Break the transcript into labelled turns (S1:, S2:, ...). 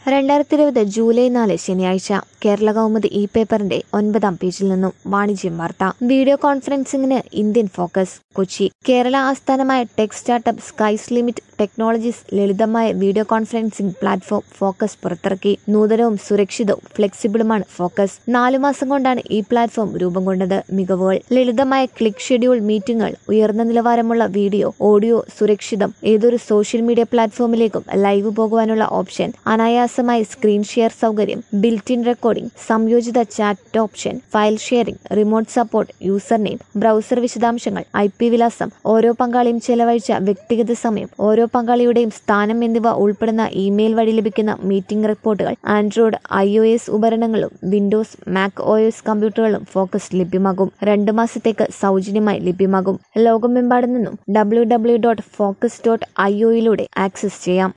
S1: രണ്ടായിരത്തി ഇരുപത് ജൂലൈ നാല് ശനിയാഴ്ച കേരള കൗമുദി ഇ പേപ്പറിന്റെ ഒൻപതാം പേജിൽ നിന്നും വാണിജ്യം വാർത്ത വീഡിയോ കോൺഫറൻസിംഗിന് ഇന്ത്യൻ ഫോക്കസ് കൊച്ചി കേരള ആസ്ഥാനമായ tech startup skies limit technologies ലളിതമായ വീഡിയോ കോൺഫറൻസിംഗ് പ്ലാറ്റ്ഫോം ഫോക്കസ് പുറത്തിറക്കി നൂതനവും സുരക്ഷിതവും ഫ്ലെക്സിബിളുമാണ് ഫോക്കസ് നാലു മാസം കൊണ്ടാണ് ഈ പ്ലാറ്റ്ഫോം രൂപം കൊണ്ടത് മികവുകൾ ലളിതമായ ക്ലിക്ക് ഷെഡ്യൂൾ മീറ്റിംഗുകൾ ഉയർന്ന നിലവാരമുള്ള വീഡിയോ ഓഡിയോ സുരക്ഷിതം ഏതൊരു സോഷ്യൽ മീഡിയ പ്ലാറ്റ്ഫോമിലേക്കും ലൈവ് പോകുവാനുള്ള ഓപ്ഷൻ അനായാസമായ സ്ക്രീൻ ഷെയർ സൗകര്യം ബിൽറ്റ് ഇൻ റെക്കോർഡിംഗ് സംയോജിത chat option file sharing remote support user name browser വിശദാംശങ്ങൾ ഐ പി വിലാസം ഓരോ പങ്കാളിയും ചെലവഴിച്ച വ്യക്തിഗത സമയം ഓരോ പങ്കാളിയുടെയും സ്ഥാനം എന്നിവ ഉൾപ്പെടുന്ന ഇമെയിൽ വഴി ലഭിക്കുന്ന മീറ്റിംഗ് റിപ്പോർട്ടുകൾ ആൻഡ്രോയിഡ് ഐ ഒ എസ് ഉപകരണങ്ങളും വിൻഡോസ് മാക് ഒ എസ് കമ്പ്യൂട്ടറുകളും ഫോക്കസ് ലഭ്യമാകും രണ്ട് മാസത്തേക്ക് സൗജന്യമായി ലഭ്യമാകും ലോകമെമ്പാടും നിന്നും W W dot focus dot I ഒയിലൂടെ ആക്സസ് ചെയ്യാം